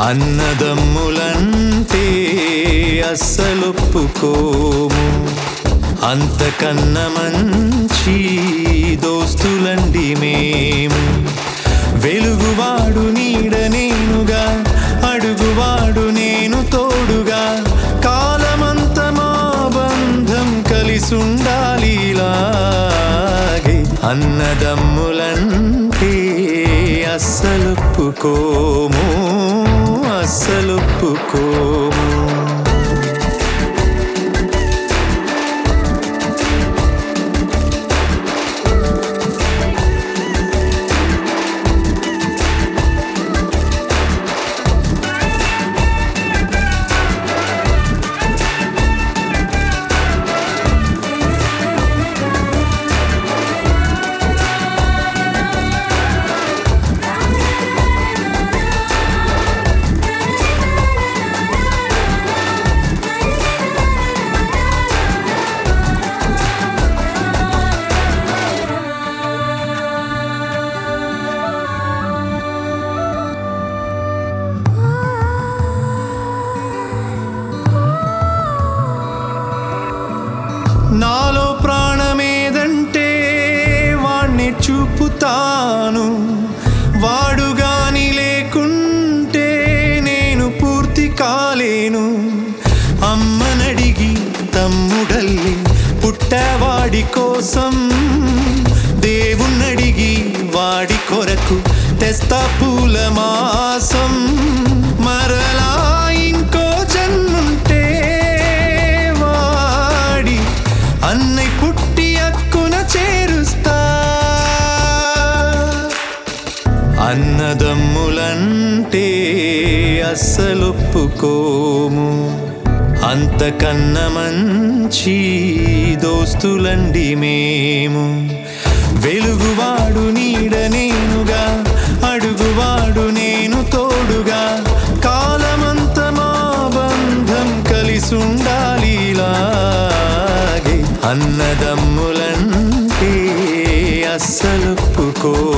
అన్నదమ్ములంటే అస్సలొప్పుకోము అంతకన్న మంచి దోస్తులండి మేము వెలుగువాడు నీడ నేనుగా అడుగువాడు నేను తోడుగా కాలమంత మా బంధం కలిసుండాలి ఇలాగే అన్నదమ్ములంటే అస్సలొప్పుకోము అస్సలొప్పుకోము నాలో ప్రాణమేదంటే వాణ్ణి చూపుతాను వాడు గాని లేకుంటే నేను పూర్తి కాలేను అమ్మనడిగి తమ్ముడల్లి పుట్టవాడి కోసం దేవుణ్ణడిగి వాడి కొరకు తెస్తా పూల మాసం మరలా ఇంకో జన్ముంటే వాడి అన్నై పుట్టి అక్కున చేరుస్తా అన్నదమ్ములంటే అస్సలొప్పుకోము అంతకన్న మంచి దోస్తులండి మేము వెలుగువాడు నీడ నేనుగా అడుగువాడు నేను తోడుగా కాలమంత మా బంధం కలిసుండాలి ఇలాగే అన్నదమ్ములంటే అస్సలొప్పుకో